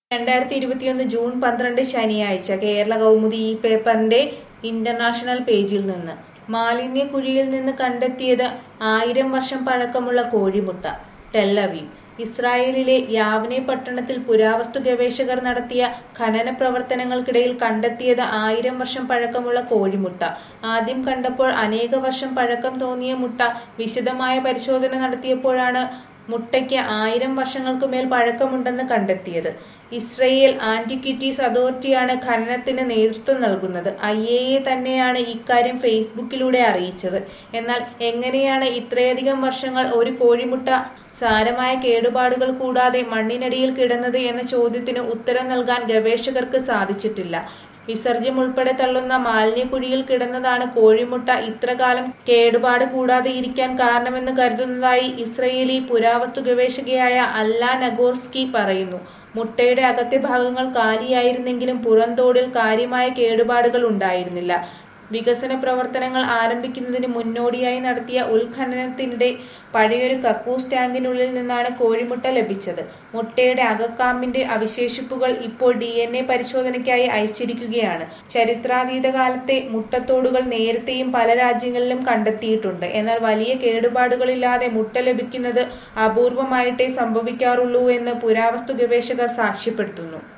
രണ്ടായിരത്തി ഇരുപത്തിയൊന്ന് ജൂൺ പന്ത്രണ്ട് ശനിയാഴ്ച കേരള കൗമുദി ഈ പേപ്പറിന്റെ ഇന്റർനാഷണൽ പേജിൽ നിന്ന് മാലിന്യക്കുഴിയിൽ നിന്ന് കണ്ടെത്തിയത് ആയിരം വർഷം പഴക്കമുള്ള കോഴിമുട്ട ടെല്ലവീവ് ഇസ്രായേലിലെ യാവ്നെ പട്ടണത്തിൽ പുരാവസ്തു ഗവേഷകർ നടത്തിയ ഖനന പ്രവർത്തനങ്ങൾക്കിടയിൽ കണ്ടെത്തിയത് ആയിരം വർഷം പഴക്കമുള്ള കോഴിമുട്ട ആദ്യം കണ്ടപ്പോൾ അനേക വർഷം പഴക്കം തോന്നിയ മുട്ട വിശദമായ പരിശോധന നടത്തിയപ്പോഴാണ് മുട്ടയ്ക്ക് ആയിരം വർഷങ്ങൾക്കു മേൽ പഴക്കമുണ്ടെന്ന് കണ്ടെത്തിയത് ഇസ്രയേൽ ആന്റിക്വിറ്റീസ് അതോറിറ്റിയാണ് ഖനനത്തിന് നേതൃത്വം നൽകുന്നത് ഐ എ എ തന്നെയാണ് ഇക്കാര്യം ഫേസ്ബുക്കിലൂടെ അറിയിച്ചത് എന്നാൽ എങ്ങനെയാണ് ഇത്രയധികം വർഷങ്ങൾ ഒരു കോഴിമുട്ട സാരമായ കേടുപാടുകൾ കൂടാതെ മണ്ണിനടിയിൽ കിടന്നത് എന്ന ചോദ്യത്തിന് ഉത്തരം നൽകാൻ ഗവേഷകർക്ക് സാധിച്ചിട്ടില്ല വിസർജ്യം ഉൾപ്പെടെ തള്ളുന്ന മാലിന്യക്കുഴിയിൽ കിടന്നതാണ് കോഴിമുട്ട ഇത്രകാലം കേടുപാട് കൂടാതെ ഇരിക്കാൻ കാരണമെന്ന് കരുതുന്നതായി ഇസ്രയേലി പുരാവസ്തു ഗവേഷകയായ അല്ല നഗോർസ്കി പറയുന്നു മുട്ടയുടെ അകത്തെ ഭാഗങ്ങൾ കാലിയായിരുന്നെങ്കിലും പുറന്തോടിൽ കാര്യമായ കേടുപാടുകൾ ഉണ്ടായിരുന്നില്ല വികസന പ്രവർത്തനങ്ങൾ ആരംഭിക്കുന്നതിന് മുന്നോടിയായി നടത്തിയ ഉത്ഖനനത്തിനിടെ പഴയൊരു കക്കൂസ് ടാങ്കിനുള്ളിൽ നിന്നാണ് കോഴിമുട്ട ലഭിച്ചത് മുട്ടയുടെ അകക്കാമ്പിന്റെ അവശേഷിപ്പുകൾ ഇപ്പോൾ ഡി എൻ എ പരിശോധനയ്ക്കായി അയച്ചിരിക്കുകയാണ് ചരിത്രാതീത കാലത്തെ മുട്ടത്തോടുകൾ നേരത്തെയും പല രാജ്യങ്ങളിലും കണ്ടെത്തിയിട്ടുണ്ട് എന്നാൽ വലിയ കേടുപാടുകളില്ലാതെ മുട്ട ലഭിക്കുന്നത് അപൂർവമായിട്ടേ സംഭവിക്കാറുള്ളൂ എന്ന് പുരാവസ്തു ഗവേഷകർ സാക്ഷ്യപ്പെടുത്തുന്നു